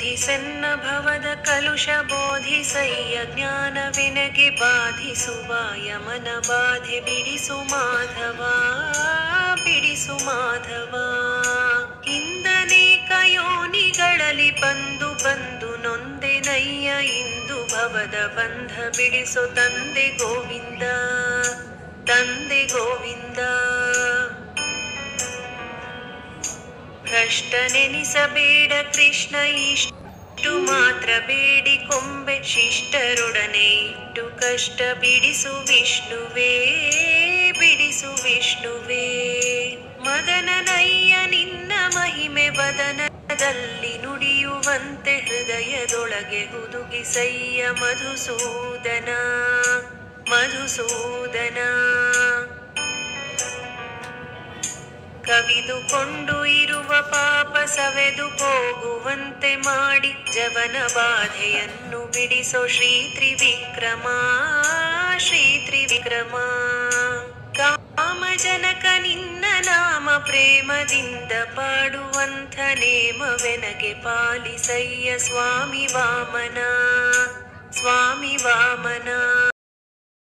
ಶೋಧಿಸೆನ್ನ ಭವದ ಕಲುಷ ಬೋಧಿಸಯ್ಯ ಜ್ಞಾನವಿನಗೆ ಬಾಧಿಸುವ ಯಮನ ಬಾಧೆ ಬಿಡಿಸು ಮಾಧವ ಬಿಡಿಸು ಮಾಧವ ಇಂದನೇಕ ಯೋನಿಗಳಲ್ಲಿ ಬಂದು ಬಂದು ನೊಂದೆ ನಯ್ಯ ಇಂದು ಭವದ ಬಂಧ ಬಿಡಿಸು ತಂದೆ ಗೋವಿಂದ ತಂದೆ ಗೋವಿಂದ ಭ್ರಷ್ಟನೆನಿಸಬೇಡ ಕೃಷ್ಣ ಇಷ್ಟು ಮಾತ್ರ ಬೇಡಿ ಕೊಂಬೆ ಶಿಷ್ಟರೊಡನೆ ಇಟ್ಟು ಕಷ್ಟ ಬಿಡಿಸು ವಿಷ್ಣುವೇ ಬಿಡಿಸು ವಿಷ್ಣುವೇ ಮದನನಯ್ಯ ನಿನ್ನ ಮಹಿಮೆ ವದನದಲ್ಲಿ ನುಡಿಯುವಂತೆ ಹೃದಯದೊಳಗೆ ಹುದುಗಿಸಯ್ಯ ಮಧುಸೂದನ ಮಧುಸೂದನ ಕವಿದುಕೊಂಡು ಇರುವ ಪಾಪ ಸವೆದು ಹೋಗುವಂತೆ ಮಾಡಿ ಜವನ ಬಾಧೆಯನ್ನು ಬಿಡಿಸೋ ಶ್ರೀ ತ್ರಿವಿಕ್ರಮ ಶ್ರೀ ತ್ರಿವಿಕ್ರಮ ಕಾಮಜನಕ ನಿನ್ನ ನಾಮ ಪ್ರೇಮದಿಂದ ಪಾಡುವಂಥ ನೇಮವೆನಗೆ ಪಾಲಿಸಯ್ಯ ಸ್ವಾಮಿ ವಾಮನ ಸ್ವಾಮಿ ವಾಮನ